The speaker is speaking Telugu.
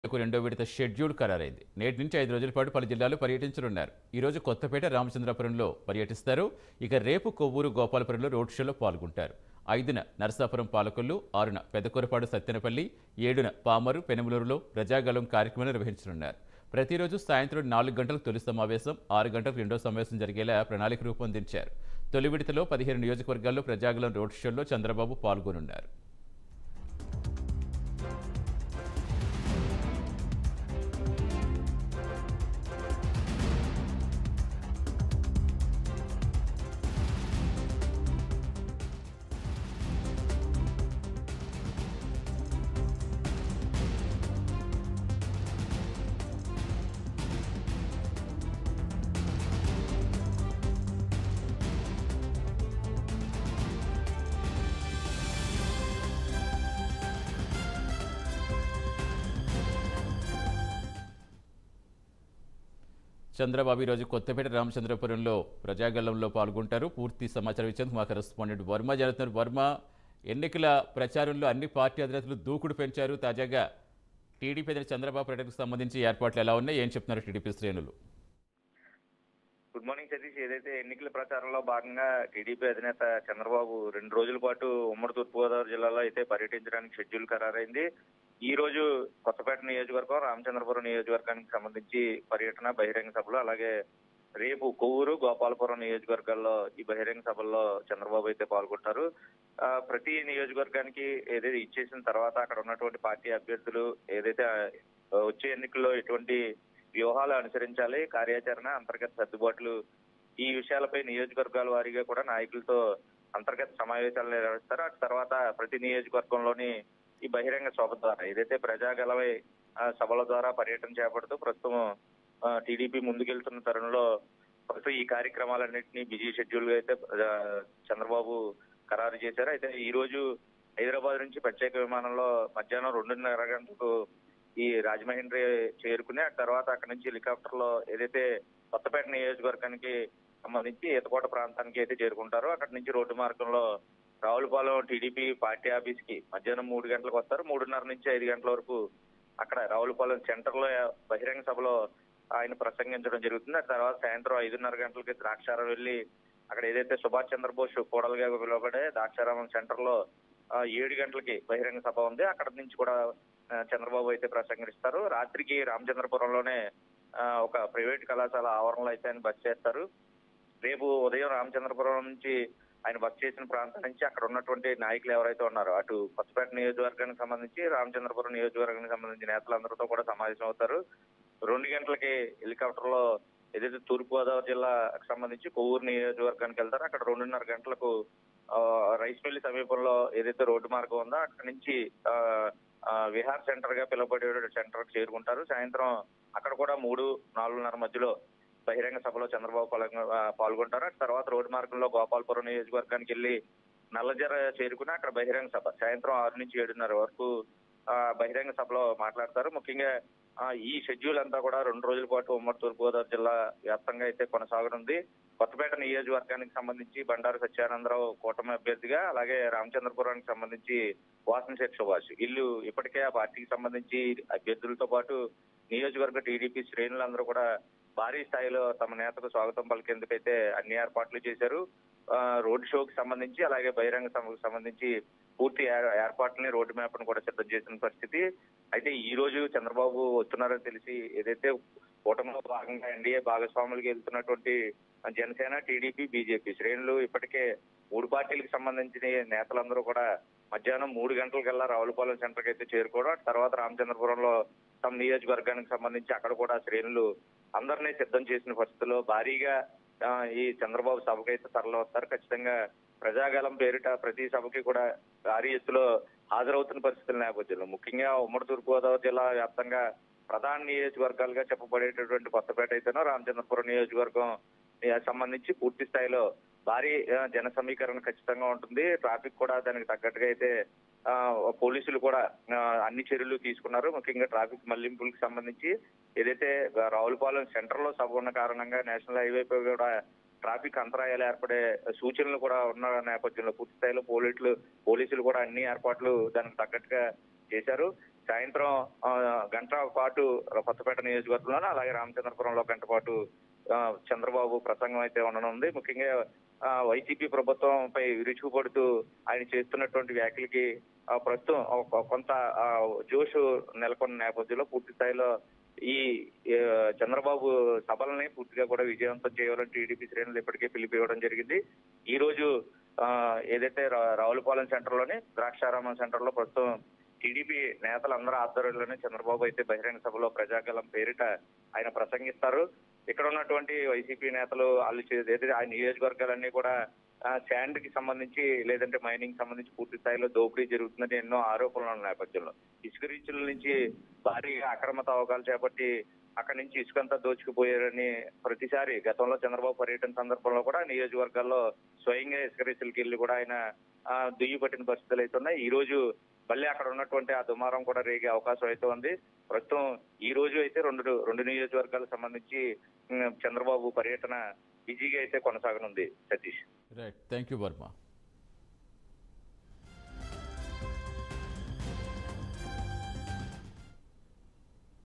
కు రెండో విడత షెడ్యూల్ ఖరారైంది నేటి నుంచి ఐదు రోజుల పాటు పలు జిల్లాలు పర్యటించనున్నారు ఈ రోజు కొత్తపేట రామచంద్రపురంలో పర్యటిస్తారు ఇక రేపు కొవ్వూరు గోపాలపురంలో రోడ్ షోలో పాల్గొంటారు ఐదున నరసాపురం పాలకొల్లు ఆరున పెదకూరపాడు సత్తెనపల్లి ఏడున పామరు పెనుమలూరులో ప్రజాగలం కార్యక్రమం నిర్వహించనున్నారు ప్రతిరోజు సాయంత్రం నాలుగు గంటలకు తొలి సమావేశం ఆరు గంటలకు రెండో సమావేశం జరిగేలా ప్రణాళిక రూపొందించారు తొలి విడతలో పదిహేను నియోజకవర్గాల్లో ప్రజాగలం రోడ్ షోలో చంద్రబాబు పాల్గొనున్నారు చంద్రబాబు ఈరోజు కొత్తపేట రామచంద్రపురంలో ప్రజాగళంలో పాల్గొంటారు పూర్తి సమాచారం ఇచ్చేందుకు మా కరెస్పాండెంట్ వర్మ జరుగుతున్నారు వర్మ ఎన్నికల ప్రచారంలో అన్ని పార్టీ అధినేతలు దూకుడు పెంచారు తాజాగా టీడీపీ అధినేత చంద్రబాబు పర్యటనకు సంబంధించి ఏర్పాట్లు ఎలా ఉన్నాయి ఏం చెప్తున్నారు టీడీపీ శ్రేణులు గుడ్ మార్నింగ్ సతీష్ ఏదైతే ఎన్నికల ప్రచారంలో భాగంగా టీడీపీ అధినేత చంద్రబాబు రెండు రోజుల పాటు ఉమ్మడి తూర్పుగోదావరి జిల్లాలో అయితే పర్యటించడానికి షెడ్యూల్ ఖరారైంది ఈ రోజు కొత్తపేట నియోజకవర్గం రామచంద్రపురం నియోజకవర్గానికి సంబంధించి పర్యటన బహిరంగ సభలు అలాగే రేపు కొవ్వూరు గోపాలపురం నియోజకవర్గాల్లో ఈ బహిరంగ సభల్లో చంద్రబాబు అయితే పాల్గొంటారు ఆ, ప్రతి నియోజకవర్గానికి ఏదైతే ఇచ్చేసిన తర్వాత అక్కడ ఉన్నటువంటి పార్టీ అభ్యర్థులు ఏదైతే ఆ, వచ్చే ఎన్నికల్లో ఎటువంటి వ్యూహాలు అనుసరించాలి కార్యాచరణ అంతర్గత సర్దుబాట్లు ఈ విషయాలపై నియోజకవర్గాల వారీగా కూడా నాయకులతో అంతర్గత సమావేశాలు నిర్వహిస్తారు అటు తర్వాత ప్రతి నియోజకవర్గంలోని ఈ బహిరంగ సభ ద్వారా ఏదైతే ప్రజాగలవై ఆ, సభల ద్వారా పర్యటన చేపడుతూ ప్రస్తుతం టీడీపీ ముందుకెళ్తున్న తరుణంలో ప్రస్తుతం ఈ కార్యక్రమాలన్నింటినీ బిజీ షెడ్యూల్ గా అయితే ఆ, చంద్రబాబు ఖరారు చేశారు అయితే ఈ రోజు హైదరాబాద్ నుంచి ప్రత్యేక విమానంలో మధ్యాహ్నం రెండున్నర గంటలకు ఈ రాజమహేంద్రి చేరుకుని ఆ తర్వాత అక్కడి నుంచి హెలికాప్టర్ లో ఏదైతే కొత్తపేట నియోజకవర్గానికి సంబంధించి ఈతకోట ప్రాంతానికి అయితే చేరుకుంటారో అక్కడి నుంచి రోడ్డు మార్గంలో రావులపాలెం టీడీపీ పార్టీ ఆఫీస్ కి మధ్యాహ్నం మూడు గంటలకు వస్తారు మూడున్నర నుంచి ఐదు గంటల వరకు అక్కడ రావులపాలెం సెంటర్ లో బహిరంగ సభలో ఆయన ప్రసంగించడం జరుగుతుంది ఆ తర్వాత సాయంత్రం ఐదున్నర గంటలకి ద్రాక్షారం వెళ్లి అక్కడ ఏదైతే సుభాష్ చంద్రబోస్ కూడలుగా పిలువబడే ద్రాక్షారామం సెంటర్ లో ఆ, ఏడు గంటలకి బహిరంగ సభ ఉంది అక్కడ నుంచి కూడా ఆ, చంద్రబాబు అయితే ప్రసంగిస్తారు రాత్రికి రామచంద్రపురంలోనే ఆ, ఒక ప్రైవేట్ కళాశాల ఆవరణలో అయితే ఆయన బస్ చేస్తారు రేపు ఉదయం రామచంద్రపురం నుంచి ఆయన బస్ చేసిన ప్రాంతం నుంచి అక్కడ ఉన్నటువంటి నాయకులు ఎవరైతే ఉన్నారో అటు కొత్తపేట నియోజకవర్గానికి సంబంధించి రామచంద్రపురం నియోజకవర్గానికి సంబంధించిన నేతలందరితో కూడా సమావేశం అవుతారు రెండు గంటలకి హెలికాప్టర్ లో ఏదైతే తూర్పు గోదావరి జిల్లాకు సంబంధించి కొవ్వూరు నియోజకవర్గానికి వెళ్తారో అక్కడ రెండున్నర గంటలకు ఆ, రైస్ మిల్ సమీపంలో ఏదైతే రోడ్డు మార్గం ఉందో అక్కడ నుంచి ఆ, ఆ, విహార్ సెంటర్ గా పిలువబడే సెంటర్ కి చేరుకుంటారు సాయంత్రం అక్కడ కూడా మూడు నాలుగున్నర మధ్యలో బహిరంగ సభలో చంద్రబాబు పాల్గొ- ఆ, పాల్గొంటారు అటు తర్వాత రోడ్డు మార్గంలో గోపాలపురం నియోజకవర్గానికి వెళ్ళి నల్లజర చేరుకుని అక్కడ బహిరంగ సభ సాయంత్రం ఆరు నుంచి ఏడున్నర వరకు ఆ, బహిరంగ సభలో మాట్లాడతారు ముఖ్యంగా ఆ, ఈ షెడ్యూల్ అంతా కూడా రెండు రోజుల పాటు ఉమ్మడి తూర్పుగోదావరి జిల్లా వ్యాప్తంగా అయితే కొనసాగనుంది కొత్తపేట నియోజకవర్గానికి సంబంధించి బండారు సత్యానందరావు కూటమి అభ్యర్థిగా అలాగే రామచంద్రపురానికి సంబంధించి వాసనశేఖర్ సుభాష్ వీళ్ళు ఇప్పటికే ఆ పార్టీకి సంబంధించి అభ్యర్థులతో పాటు నియోజకవర్గ టీడీపీ శ్రేణులందరూ కూడా భారీ స్థాయిలో తమ నేతకు స్వాగతం పలికేందుకైతే అన్ని ఏర్పాట్లు చేశారు ఆ, రోడ్ షోకి సంబంధించి అలాగే బహిరంగ సభకు సంబంధించి పూర్తి ఏర్- ఏర్పాట్లని రోడ్డు మ్యాప్ ను కూడా సిద్ధం చేసిన పరిస్థితి అయితే ఈ రోజు చంద్రబాబు వస్తున్నారని తెలిసి ఏదైతే కూటమిలో భాగంగా ఎన్డీఏ భాగస్వాములకు వెళ్తున్నటువంటి జనసేన టీడీపీ బీజేపీ శ్రేణులు ఇప్పటికే మూడు పార్టీలకు సంబంధించిన నేతలందరూ కూడా మధ్యాహ్నం మూడు గంటలకల్లా రావులపాలెం సెంటర్ అయితే చేరుకోవడం అటు తర్వాత రామచంద్రపురంలో తమ నియోజకవర్గానికి సంబంధించి అక్కడ కూడా శ్రేణులు అందరినీ సిద్ధం చేసిన పరిస్థితుల్లో భారీగా ఆ, ఈ చంద్రబాబు సభకైతే తరలి వస్తారు ఖచ్చితంగా ప్రజాగలం పేరిట ప్రతి సభకి కూడా భారీ ఎత్తులో హాజరవుతున్న పరిస్థితుల నేపథ్యంలో ముఖ్యంగా ఉమ్మడి తూర్పుగోదావరి జిల్లా వ్యాప్తంగా ప్రధాన నియోజకవర్గాలుగా చెప్పబడేటటువంటి కొత్తపేట అయితేనో రామచంద్రపురం నియోజకవర్గం ఆ, సంబంధించి పూర్తి స్థాయిలో భారీ ఆ, జన సమీకరణ ఖచ్చితంగా ఉంటుంది ట్రాఫిక్ కూడా దానికి తగ్గట్టుగా అయితే ఆ, పోలీసులు కూడా ఆ, అన్ని చర్యలు తీసుకున్నారు ముఖ్యంగా ట్రాఫిక్ మళ్లింపులకు సంబంధించి ఏదైతే రావులపాలెం సెంటర్ లో సభ ఉన్న కారణంగా నేషనల్ హైవే పై కూడా ట్రాఫిక్ అంతరాయాలు ఏర్పడే సూచనలు కూడా ఉన్న నేపథ్యంలో పూర్తి స్థాయిలో పోలీసులు పోలీసులు కూడా అన్ని ఏర్పాట్లు దానికి తగ్గట్టుగా చేశారు సాయంత్రం ఆ, గంట పాటు కొత్తపేట నియోజకవర్గంలోనూ అలాగే రామచంద్రపురంలో గంట పాటు ఆ, చంద్రబాబు ప్రసంగం అయితే ఉండనుంది ముఖ్యంగా ఆ, వైసీపీ ప్రభుత్వంపై విరుచుకుపడుతూ ఆయన చేస్తున్నటువంటి వ్యాఖ్యలకి ఆ, ప్రస్తుతం ఒక- కొంత ఆ, జోషు నెలకొన్న నేపథ్యంలో పూర్తి స్థాయిలో ఈ ఆ, చంద్రబాబు సభలని పూర్తిగా కూడా విజయవంతం చేయాలని టీడీపీ శ్రేణులు ఇప్పటికే పిలిపివ్వడం జరిగింది ఈ రోజు ఆ, ఏదైతే రా- రావులపాలెం సెంటర్ లోని ద్రాక్షారామం సెంటర్ లో ప్రస్తుతం టీడీపీ నేతలందరూ ఆధ్వర్యంలోనే చంద్రబాబు అయితే బహిరంగ సభలో ప్రజాగలం పేరిట ఆయన ప్రసంగిస్తారు ఇక్కడ ఉన్నటువంటి వైసీపీ నేతలు వాళ్ళు చే- ఏదైతే ఆ నియోజకవర్గాలన్నీ కూడా శాండ్ కి సంబంధించి లేదంటే మైనింగ్ సంబంధించి పూర్తి స్థాయిలో దోపిడీ జరుగుతుందని ఎన్నో ఆరోపణలు ఉన్న నేపథ్యంలో ఇసుక రీచుల నుంచి భారీగా అక్రమ తవ్వకాలు చేపట్టి అక్కడి నుంచి ఇసుకంతా దోచుకుపోయారని ప్రతిసారి గతంలో చంద్రబాబు పర్యటన సందర్భంలో కూడా నియోజకవర్గాల్లో స్వయంగా ఇసుక రీచులకి వెళ్ళి కూడా ఆయన ఆ, దుయ్యి పట్టిన పరిస్థితులు అయితే ఉన్నాయి ఈ రోజు మళ్ళీ అక్కడ ఉన్నటువంటి ఆ దుమారం కూడా రేగే అవకాశం అయితే ఉంది ప్రస్తుతం ఈ రోజు అయితే రెండు రెండు నియోజకవర్గాలకు సంబంధించి ఉమ్, చంద్రబాబు పర్యటన బిజీగా అయితే కొనసాగనుంది Satish right thank you Varma